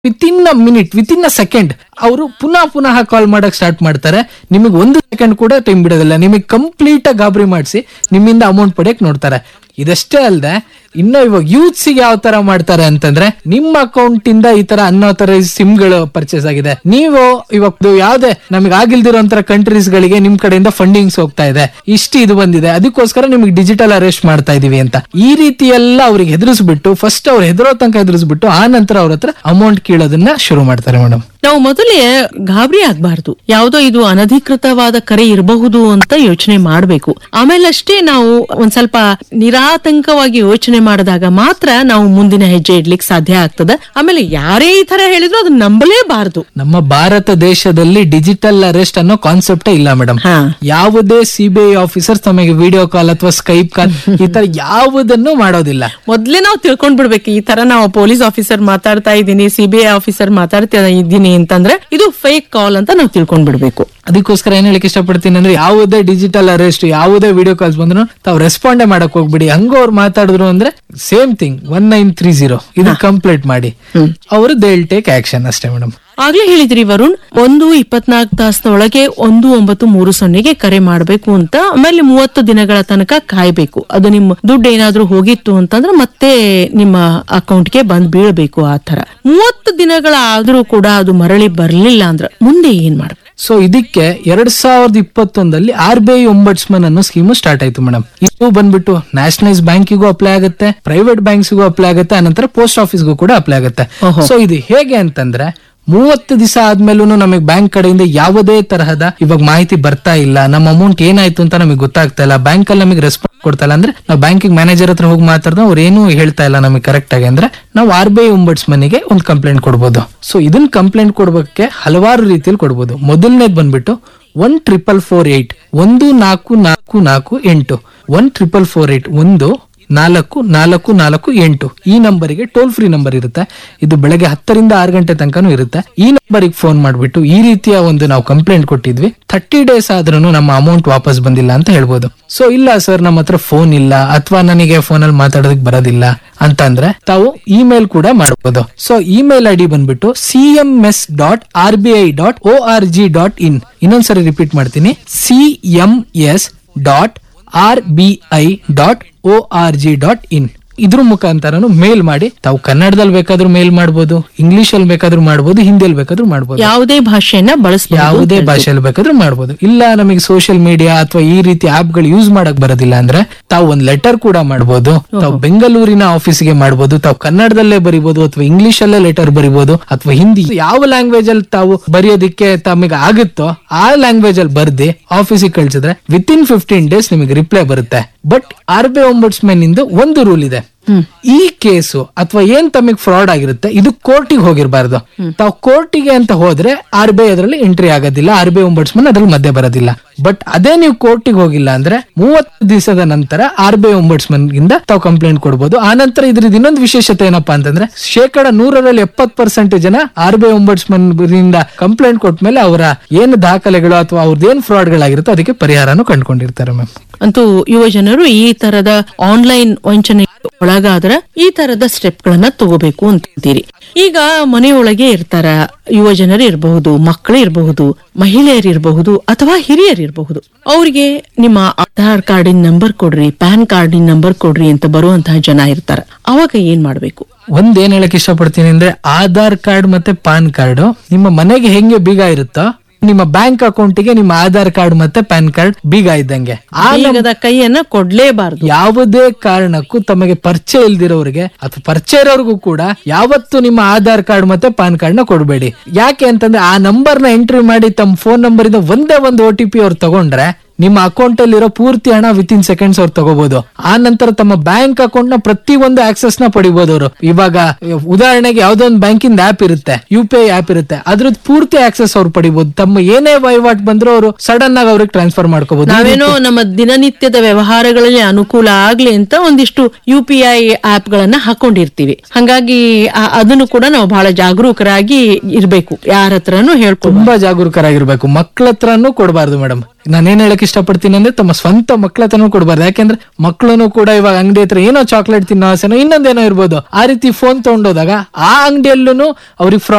With within a minute within a second ಅವರು ಪುನಃ ಪುನಃ ಕಾಲ್ ಮಾಡಕ್ ಸ್ಟಾರ್ಟ್ ಮಾಡ್ತಾರೆ ನಿಮಗೆ ಒಂದು ಸೆಕೆಂಡ್ ಕೂಡ ಟೈಮ್ ಬಿಡೋದಿಲ್ಲ ನಿಮಗೆ ಕಂಪ್ಲೀಟ್ ಆಗಿ ಗಾಬರಿ ಮಾಡಿಸಿ ನಿಮ್ಮಿಂದ ಅಮೌಂಟ್ ಪಡೆಯಕ್ ನೋಡ್ತಾರೆ ಇದಷ್ಟೇ ಅಲ್ಲದೆ ಇನ್ನು ಇವಾಗ ಯೂತ್ಸ್ ಯಾವ ತರ ಮಾಡ್ತಾರೆ ಅಂತಂದ್ರೆ ನಿಮ್ಮ ಅಕೌಂಟ್ ಇಂದ ಈ ತರ ಅನ್ಆಥರೈಸ್ ಸಿಮ್ ಗಳು ಪರ್ಚೇಸ್ ಆಗಿದೆ ನೀವು ಇವಾಗ ಯಾವ್ದೇ ನಮಗೆ ಆಗಿಲ್ದಿರೋಂತರ ಕಂಟ್ರೀಸ್ ಗಳಿಗೆ ನಿಮ್ ಕಡೆಯಿಂದ ಫಂಡಿಂಗ್ಸ್ ಹೋಗ್ತಾ ಇದೆ ಇಷ್ಟು ಇದು ಬಂದಿದೆ ಅದಕ್ಕೋಸ್ಕರ ನಿಮಗೆ ಡಿಜಿಟಲ್ ಅರೆಸ್ಟ್ ಮಾಡ್ತಾ ಇದೀವಿ ಅಂತ ಈ ರೀತಿ ಎಲ್ಲ ಅವ್ರಿಗೆ ಹೆದರಿಸ್ಬಿಟ್ಟು ಫಸ್ಟ್ ಅವ್ರು ಹೆದರೋ ತನಕ ಹೆದರಿಸ್ಬಿಟ್ಟು ಆ ನಂತರ ಅವ್ರ ಹತ್ರ ಅಮೌಂಟ್ ಕೀಳೋದನ್ನ ಶುರು ಮಾಡ್ತಾರೆ ಮೇಡಮ್ ನಾವು ಮೊದಲೇ ಗಾಬರಿ ಆಗ್ಬಾರ್ದು ಯಾವುದೋ ಇದು ಅನಧಿಕೃತವಾದ ಕರೆ ಇರಬಹುದು ಅಂತ ಯೋಚನೆ ಮಾಡಬೇಕು ಆಮೇಲೆ ಅಷ್ಟೇ ನಾವು ಒಂದ್ ಸ್ವಲ್ಪ ನಿರಾತಂಕವಾಗಿ ಯೋಚನೆ ಮಾಡಿದಾಗ ಮಾತ್ರ ನಾವು ಮುಂದಿನ ಹೆಜ್ಜೆ ಇಡ್ಲಿಕ್ಕೆ ಸಾಧ್ಯ ಆಗ್ತದ ಆಮೇಲೆ ಯಾರೇ ಈ ತರ ಹೇಳಿದ್ರು ಅದನ್ನ ನಂಬಲೇಬಾರದು ನಮ್ಮ ಭಾರತ ದೇಶದಲ್ಲಿ ಡಿಜಿಟಲ್ ಅರೆಸ್ಟ್ ಅನ್ನೋ ಕಾನ್ಸೆಪ್ಟೇ ಇಲ್ಲ ಮೇಡಮ್ ಹಾ. ಯಾವುದೇ ಸಿಬಿಐ ಆಫೀಸರ್ ತಮಗೆ ವಿಡಿಯೋ ಕಾಲ್ ಅಥವಾ ಸ್ಕೈಪ್ ಕಾಲ್ ಈ ತರ ಯಾವುದನ್ನು ಮಾಡೋದಿಲ್ಲ ಮೊದ್ಲೇ ನಾವು ತಿಳ್ಕೊಂಡ್ ಬಿಡ್ಬೇಕು ಈ ತರ ನಾವು ಪೊಲೀಸ್ ಆಫೀಸರ್ ಮಾತಾಡ್ತಾ ಇದ್ದೀನಿ ಸಿಬಿಐ ಆಫೀಸರ್ ಮಾತಾಡ್ತಾ ಇದ್ದೀನಿ ಅಂತಂದ್ರೆ ಇದು ಫೇಕ್ ಕಾಲ್ ಅಂತ ನಾವು ತಿಳ್ಕೊಂಡ್ ಬಿಡ್ಬೇಕು ಅದಕ್ಕೋಸ್ಕರ ಏನ್ ಹೇಳಕ್ ಇಷ್ಟಪಡ್ತೀನಿ ಅಂದ್ರೆ ಯಾವುದೇ ಡಿಜಿಟಲ್ ಅರೆಸ್ಟ್ ಯಾವುದೇ ವಿಡಿಯೋ ಕಾಲ್ಸ್ ಬಂದ್ರು ತಾವು ರೆಸ್ಪಾಂಡೇ ಮಾಡಕ್ ಹೋಗ್ಬಿಡಿ ಹಂಗ ಅವ್ರು ಮಾತಾಡಿದ್ರು ಅಂದ್ರೆ same thing one nine three zero ಇದು ಕಂಪ್ಲೀಟ್ ಮಾಡಿ ಅವರು ದೇ ಟೇಕ್ ಆಕ್ಷನ್ ಅಷ್ಟೇ ಮೇಡಮ್ ಆಗ್ಲೇ ಹೇಳಿದ್ರಿ ವರುಣ್ ಒಂದು ಇಪ್ಪತ್ನಾಲ್ಕು ತಾಸಿನ ಒಳಗೆ ಒಂದು ಒಂಬತ್ತು ಮೂರು ಸೊನ್ನೆಗೆ ಕರೆ ಮಾಡಬೇಕು ಅಂತ ಆಮೇಲೆ ಮೂವತ್ತು ದಿನಗಳ ತನಕ ಕಾಯ್ಬೇಕು ಅದು ನಿಮ್ಮ ದುಡ್ಡು ಏನಾದ್ರೂ ಹೋಗಿತ್ತು ಅಂತಂದ್ರೆ ಮತ್ತೆ ನಿಮ್ಮ ಅಕೌಂಟ್ಗೆ ಬಂದ್ ಬೀಳ್ಬೇಕು ಆ ತರ ಮೂವತ್ತು ದಿನಗಳಾದ್ರೂ ಕೂಡ ಅದು ಮರಳಿ ಬರ್ಲಿಲ್ಲ ಅಂದ್ರೆ ಮುಂದೆ ಏನ್ ಮಾಡ್ಬೇಕು ಸೊ ಇದಕ್ಕೆ ಎರಡ್ ಸಾವಿರದ ಇಪ್ಪತ್ತೊಂದಲ್ಲಿ ಆರ್ ಬಿ ಐ ಒಂಬಟ್ಸ್ಮನ್ ಅನ್ನೋ ಸ್ಕೀಮು ಸ್ಟಾರ್ಟ್ ಆಯ್ತು ಮೇಡಮ್ ಇದು ಬಂದ್ಬಿಟ್ಟು ನ್ಯಾಷನಲೈಸ್ ಬ್ಯಾಂಕಿಗೂ ಅಪ್ಲೈ ಆಗುತ್ತೆ ಪ್ರೈವೇಟ್ ಬ್ಯಾಂಕ್ಸ್ಗೂ ಅಪ್ಲೈ ಆಗುತ್ತೆ ಆನಂತರ ಪೋಸ್ಟ್ ಆಫೀಸ್ಗೂ ಕೂಡ ಅಪ್ಲೈ ಆಗುತ್ತೆ ಓಹೋ. ಸೊ ಇದು ಹೇಗೆ ಅಂತಂದ್ರೆ ಮೂವತ್ತು ದಿವಸ ಆದ್ಮೇಲೂ ನಮಗೆ ಬ್ಯಾಂಕ್ ಕಡೆಯಿಂದ ಯಾವುದೇ ತರಹದ ಇವಾಗ ಮಾಹಿತಿ ಬರ್ತಾ ಇಲ್ಲ ನಮ್ಮ ಅಮೌಂಟ್ ಏನಾಯ್ತು ಅಂತ ನಮಗೆ ಗೊತ್ತಾಗ್ತಾ ಇಲ್ಲ ಬ್ಯಾಂಕ್ ಅಲ್ಲಿ ನಮಗೆ ರೆಸ್ಪಾನ್ಸ್ ಕೊಡ್ತಾ ಇಲ್ಲ ಅಂದ್ರೆ ನಾವು ಬ್ಯಾಂಕಿಂಗ್ ಮ್ಯಾನೇಜರ್ ಹತ್ರ ಹೋಗಿ ಮಾತಾಡಿದ್ರೆ ಅವ್ರು ಏನು ಹೇಳ್ತಾ ಇಲ್ಲ ನಮಗೆ ಕರೆಕ್ಟ್ ಆಗಿ ಅಂದ್ರೆ ನಾವು ಆರ್ ಬಿ ಐ ಒಂಬಟ್ಸ್ ಮನಿಗೆ ಒಂದು ಕಂಪ್ಲೇಂಟ್ ಕೊಡ್ಬೋದು ಸೊ ಇದನ್ನ ಕಂಪ್ಲೇಂಟ್ ಕೊಡ್ಬೇಕೆ ಹಲವಾರು ರೀತಿಯಲ್ಲಿ ಕೊಡ್ಬೋದು ಮೊದಲನೇದು ಬಂದ್ಬಿಟ್ಟು ಒನ್ ಟ್ರಿಪಲ್ ಫೋರ್ ಏಟ್ ಒಂದು ನಾಲ್ಕು ನಾಲ್ಕು ನಾಲ್ಕು ಎಂಟು ಒನ್ ಟ್ರಿಪಲ್ ಫೋರ್ ಏಟ್ ಒಂದು ನಾಲ್ಕು ನಾಲ್ಕು ನಾಲ್ಕು ಎಂಟು ಈ ನಂಬರಿಗೆ ಟೋಲ್ ಫ್ರೀ ನಂಬರ್ ಇರುತ್ತೆ ಇದು ಬೆಳಗ್ಗೆ ಹತ್ತರಿಂದ ಆರು ಗಂಟೆ ತನಕನೂ ಇರುತ್ತೆ ಈ ನಂಬರಿಗೆ ಫೋನ್ ಮಾಡ್ಬಿಟ್ಟು ಈ ರೀತಿಯ ಒಂದು ನಾವು ಕಂಪ್ಲೇಂಟ್ ಕೊಟ್ಟಿದ್ವಿ ಥರ್ಟಿ ಡೇಸ್ ಆದ್ರೂ ನಮ್ಮ ಅಮೌಂಟ್ ವಾಪಸ್ ಬಂದಿಲ್ಲ ಅಂತ ಹೇಳ್ಬೋದು ಸೊ ಇಲ್ಲ ಸರ್ ನಮ್ಮ ಹತ್ರ ಫೋನ್ ಇಲ್ಲ ಅಥವಾ ನನಗೆ ಫೋನಲ್ಲಿ ಮಾತಾಡೋದಕ್ಕೆ ಬರೋದಿಲ್ಲ ಅಂತಂದ್ರೆ ತಾವು ಇಮೇಲ್ ಕೂಡ ಮಾಡಬಹುದು ಸೊ ಇಮೇಲ್ ಐ ಡಿ ಬಂದ್ಬಿಟ್ಟು C M S dot R B I dot O R G dot in ಇನ್ನೊಂದ್ಸರಿ ರಿಪೀಟ್ ಮಾಡ್ತೀನಿ C M S dot R B I dot O R G dot in ಇದ್ರ ಮುಖಾಂತರನು ಮೇಲ್ ಮಾಡಿ ತಾವು ಕನ್ನಡದಲ್ಲಿ ಬೇಕಾದ್ರೂ ಮೇಲ್ ಮಾಡ್ಬೋದು ಇಂಗ್ಲಿಷ್ ಅಲ್ಲಿ ಬೇಕಾದ್ರೂ ಮಾಡ್ಬೋದು ಹಿಂದಿಯಲ್ಲಿ ಬೇಕಾದ್ರೂ ಮಾಡ್ಬೋದು ಯಾವುದೇ ಭಾಷೆಯನ್ನ ಬಳಸಬಹುದು ಯಾವುದೇ ಭಾಷೆಯಲ್ಲಿ ಬೇಕಾದ್ರೂ ಮಾಡ್ಬೋದು ಇಲ್ಲ ನಮಗೆ ಸೋಷಿಯಲ್ ಮೀಡಿಯಾ ಅಥವಾ ಈ ರೀತಿ ಆಪ್ ಗಳು ಯೂಸ್ ಮಾಡಕ್ ಬರೋದಿಲ್ಲ ಅಂದ್ರೆ ತಾವು ಒಂದ್ ಲೆಟರ್ ಕೂಡ ಮಾಡ್ಬೋದು ತಾವು ಬೆಂಗಳೂರಿನ ಆಫೀಸ್ಗೆ ಮಾಡ್ಬೋದು ತಾವು ಕನ್ನಡದಲ್ಲೇ ಬರಿಬೋದು ಅಥವಾ ಇಂಗ್ಲಿಷ್ ಅಲ್ಲೇ ಲೆಟರ್ ಬರಿಬೋದು ಅಥವಾ ಹಿಂದಿ ಯಾವ ಲ್ಯಾಂಗ್ವೇಜ್ ಅಲ್ಲಿ ತಾವು ಬರೆಯೋದಿಕ್ಕೆ ತಮಗೆ ಆಗುತ್ತೋ ಆ ಲ್ಯಾಂಗ್ವೇಜ್ ಅಲ್ಲಿ ಬರ್ದಿ ಆಫೀಸಿಗೆ ಕಳ್ಸಿದ್ರೆ ವಿತ್ ಇನ್ ಫಿಫ್ಟೀನ್ ಡೇಸ್ ನಿಮಗೆ ರಿಪ್ಲೈ ಬರುತ್ತೆ ಬಟ್ ಆರ್ ಬಿ ಒಂಬಟ್ಸ್ಮೆನ್ ಇಂದ ಒಂದು ರೂಲ್ ಇದೆ ಈ ಕೇಸು ಅಥವಾ ಏನ್ ತಮಗೆ ಫ್ರಾಡ್ ಆಗಿರುತ್ತೆ ಇದು ಕೋರ್ಟಿಗೆ ಹೋಗಿರಬಾರ್ದು ತಾವು ಕೋರ್ಟಿಗೆ ಅಂತ ಹೋದ್ರೆ ಆರ್ ಬಿ ಐ ಅದರಲ್ಲಿ ಎಂಟ್ರಿ ಆಗೋದಿಲ್ಲ ಆರ್ ಬಿ ಐ ಒಂಬಟ್ಸ್ಮನ್ ಅದ್ರಲ್ಲಿ ಮಧ್ಯೆ ಬರೋದಿಲ್ಲ ಬಟ್ ಅದೇ ನೀವು ಕೋರ್ಟಿಗೆ ಹೋಗಿಲ್ಲ ಅಂದ್ರೆ ಮೂವತ್ತು ದಿವಸದ ನಂತರ ಆರ್ ಬಿ ಐ ಒಂಬಟ್ಸ್ಮನ್ ಗಿಂದ ತಾವು ಕಂಪ್ಲೇಂಟ್ ಕೊಡಬಹುದು ಆ ನಂತರ ಇದ್ರದ್ದು ಇನ್ನೊಂದು ವಿಶೇಷತೆ ಏನಪ್ಪಾ ಅಂತಂದ್ರೆ ಶೇಕಡ ನೂರರಲ್ಲಿ ಎಪ್ಪತ್ ಪರ್ಸೆಂಟ್ ಜನ ಆರ್ ಬಿ ಐ ಒಂಬಟ್ಸ್ಮನ್ ಇಂದ ಕಂಪ್ಲೇಂಟ್ ಕೊಟ್ಮೇಲೆ ಅವರ ಏನು ದಾಖಲೆಗಳು ಅಥವಾ ಅವ್ರದ್ದು ಏನ್ ಫ್ರಾಡ್ ಗಳಾಗಿರುತ್ತೋ ಅದಕ್ಕೆ ಪರಿಹಾರನೂ ಕಂಡುಕೊಂಡಿರ್ತಾರೆ ಮ್ಯಾಮ್ ಅಂತೂ ಯುವ ಜನರು ಈ ತರದ ಆನ್ಲೈನ್ ವಂಚನೆ ಒಳಗಾದ್ರ ಈ ತರದ ಸ್ಟೆಪ್ ಗಳನ್ನ ತಗೋಬೇಕು ಅಂತೀರಿ ಈಗ ಮನೆಯೊಳಗೆ ಇರ್ತಾರ ಯುವ ಜನರು ಇರಬಹುದು ಮಕ್ಕಳು ಇರಬಹುದು ಮಹಿಳೆಯರು ಇರಬಹುದು ಅಥವಾ ಹಿರಿಯರು ಇರಬಹುದು ಅವ್ರಿಗೆ ನಿಮ್ಮ ಆಧಾರ್ ಕಾರ್ಡಿನ ನಂಬರ್ ಕೊಡ್ರಿ ಪ್ಯಾನ್ ಕಾರ್ಡಿನ ನಂಬರ್ ಕೊಡ್ರಿ ಅಂತ ಬರುವಂತಹ ಜನ ಇರ್ತಾರ ಅವಾಗ ಏನ್ ಮಾಡ್ಬೇಕು ಒಂದ್ ಏನ್ ಹೇಳಕ್ ಇಷ್ಟಪಡ್ತೀನಿ ಅಂದ್ರೆ ಆಧಾರ್ ಕಾರ್ಡ್ ಮತ್ತೆ ಪಾನ್ ಕಾರ್ಡ್ ನಿಮ್ಮ ಮನೆಗೆ ಹೆಂಗೆ ಬೀಗ ಇರುತ್ತೋ ನಿಮ್ಮ ಬ್ಯಾಂಕ್ ಅಕೌಂಟಿಗೆ ನಿಮ್ಮ ಆಧಾರ್ ಕಾರ್ಡ್ ಮತ್ತೆ ಪ್ಯಾನ್ ಕಾರ್ಡ್ ಬೀಗ ಇದ್ದಂಗೆ ಆ ನಮ್- ಬೀಗದ ಕೈಯನ್ನ ಕೊಡ್ಲೇಬಾರ್ದು ಯಾವುದೇ ಕಾರಣಕ್ಕೂ ತಮಗೆ ಪರಿಚಯ ಇಲ್ದಿರೋರಿಗೆ ಅಥವಾ ಪರಿಚಯ ಇರೋರ್ಗೂ ಕೂಡ ಯಾವತ್ತು ನಿಮ್ಮ ಆಧಾರ್ ಕಾರ್ಡ್ ಮತ್ತೆ ಪಾನ್ ಕಾರ್ಡ್ ನ ಕೊಡಬೇಡಿ ಯಾಕೆ ಅಂತಂದ್ರೆ ಆ ನಂಬರ್ ನ ಎಂಟ್ರಿ ಮಾಡಿ ತಮ್ಮ ಫೋನ್ ನಂಬರ್ ಇಂದ ಒಂದೇ ಒಂದು ಒ ಟಿ ಪಿ ಅವ್ರು ತಗೊಂಡ್ರೆ ನಿಮ್ಮ ಅಕೌಂಟ್ ಅಲ್ಲಿ ಇರೋ ಪೂರ್ತಿ ಹಣ ವಿತ್ ಇನ್ ಸೆಕೆಂಡ್ಸ್ ಅವ್ರು ತಗೋಬಹುದು ಆ ನಂತರ ತಮ್ಮ ಬ್ಯಾಂಕ್ ಅಕೌಂಟ್ ನ ಪ್ರತಿ ಒಂದು ಆಕ್ಸೆಸ್ ನ ಪಡಿಬಹುದು ಅವರು ಇವಾಗ ಉದಾಹರಣೆಗೆ ಯಾವ್ದೋ ಒಂದು ಬ್ಯಾಂಕಿಂದ ಆಪ್ ಇರುತ್ತೆ ಯು ಪಿ ಐ ಆಪ್ ಇರುತ್ತೆ ಅದ್ರದ್ದು ಪೂರ್ತಿ ಆಕ್ಸೆಸ್ ಅವ್ರು ಪಡಿಬಹುದು ತಮ್ಮ ಏನೇ ವಹಿವಾಟ್ ಬಂದ್ರು ಅವರು ಸಡನ್ ಆಗಿ ಅವ್ರಿಗೆ ಟ್ರಾನ್ಸ್ಫರ್ ಮಾಡ್ಕೋಬಹುದು ನಾವೇನೋ ನಮ್ಮ ದಿನನಿತ್ಯದ ವ್ಯವಹಾರಗಳಲ್ಲಿ ಅನುಕೂಲ ಆಗ್ಲಿ ಅಂತ ಒಂದಿಷ್ಟು ಯು ಪಿ ಐ ಆಪ್ ಗಳನ್ನ ಹಾಕೊಂಡಿರ್ತೀವಿ ಹಂಗಾಗಿ ಆ- ಅದನ್ನು ಕೂಡ ನಾವು ಬಹಳ ಜಾಗರೂಕರಾಗಿ ಇರ್ಬೇಕು ಯಾರ ಹತ್ರನೂ ಹೇಳ್ಕೊ ತುಂಬಾ ಜಾಗರೂಕರಾಗಿರ್ಬೇಕು ಮಕ್ಳ ಹತ್ರನೂ ಕೊಡಬಾರ್ದು ಮೇಡಮ್ ನಾನೇನ್ ಹೇಳಕ್ ಇಷ್ಟಪಡ್ತೀನಿ ಅಂದ್ರೆ ತಮ್ಮ ಸ್ವಂತ ಮಕ್ಳ ಹತ್ರನೂ ಕೊಡಬಾರ್ದು ಯಾಕೆಂದ್ರೆ ಮಕ್ಳನ್ನು ಕೂಡ ಇವಾಗ ಅಂಗಡಿ ಹತ್ರ ಏನೋ ಚಾಕ್ಲೇಟ್ ತಿನ್ನೋ ಆಸೆನೋ ಇನ್ನೊಂದೇನೋ ಇರ್ಬೋದು ಆ ರೀತಿ ಫೋನ್ ತಗೊಂಡೋದಾಗ ಆ ಅಂಗಡಿಯಲ್ಲೂ ಅವ್ರಿಗೆ